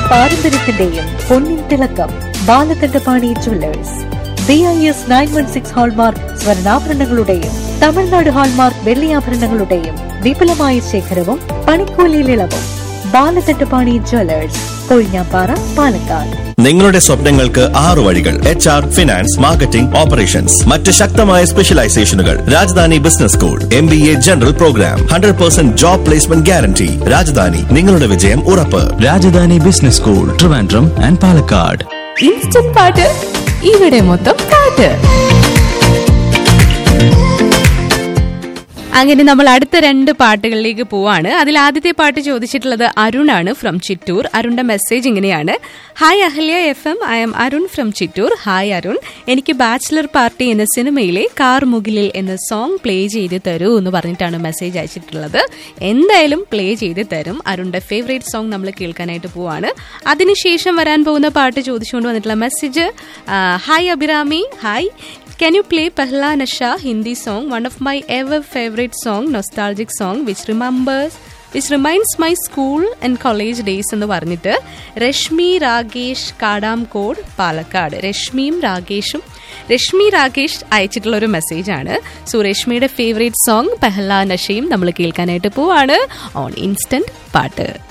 പാരമ്പര്യത്തിന്റെയും പൊന്നിൻ തിളക്കം Balakandapani jewellers B I S nine one six hallmark സ്വർണ്ണാഭരണങ്ങളുടെയും തമിഴ്നാട് ഹാൾമാർക്ക് വെള്ളിയാഭരണങ്ങളുടെയും വിപുലമായ ശേഖരവും പണിക്കൂലിയിൽ ഇളവും ബാലകണ്ഠപാണി ജ്വല്ലേഴ്സ് കൊഴിഞ്ഞാപ്പാറ പാലക്കാട് നിങ്ങളുടെ സ്വപ്നങ്ങൾക്ക് ആറു വഴികൾ H R finance marketing operations മറ്റ് ശക്തമായ സ്പെഷ്യലൈസേഷനുകൾ Rajadhani business school M B A general programme hundred percent job placement guarantee Rajadhani നിങ്ങളുടെ വിജയം ഉറപ്പ് Rajadhani business school Trivandrum and Palakkad instant പാട്ട് ഇവിടെ മൊത്തം പാട്ട് അങ്ങനെ നമ്മൾ അടുത്ത രണ്ട് പാട്ടുകളിലേക്ക് പോവാണ് അതിൽ ആദ്യത്തെ പാട്ട് ചോദിച്ചിട്ടുള്ളത് അരുണാണ് ഫ്രം ചിറ്റൂർ അരുണിന്റെ മെസ്സേജ് ഇങ്ങനെയാണ് hi Ahalya F M I'm Arun from Chittur hi Arun എനിക്ക് ബാച്ചിലർ പാർട്ടി എന്ന സിനിമയിലെ കാർ മുകിലിൽ എന്ന സോങ് പ്ലേ ചെയ്ത് തരൂ എന്ന് പറഞ്ഞിട്ടാണ് മെസ്സേജ് അയച്ചിട്ടുള്ളത് എന്തായാലും പ്ലേ ചെയ്ത് തരും അരുണിന്റെ ഫേവറേറ്റ് സോങ് നമ്മൾ കേൾക്കാനായിട്ട് പോവാണ് അതിനുശേഷം വരാൻ പോകുന്ന പാട്ട് ചോദിച്ചുകൊണ്ട് വന്നിട്ടുള്ള message hi Abhirami hi Can you play Pehla Nasha Hindi song, one of my ever favorite song, nostalgic song, which remembers which reminds my school and college days എന്ന് പറഞ്ഞിട്ട് രശ്മി രാകേഷ് കാടാംകോട് പാലക്കാട് രശ്മിയും രാകേഷും രശ്മി രാകേഷ് അയച്ചിട്ടുള്ള ഒരു മെസ്സേജ് ആണ് സോ രശ്മിയുടെ ഫേവറേറ്റ് സോങ് പെഹ്ല നഷയും നമ്മൾ കേൾക്കാനായിട്ട് പോവാണ് on instant പാട്ട്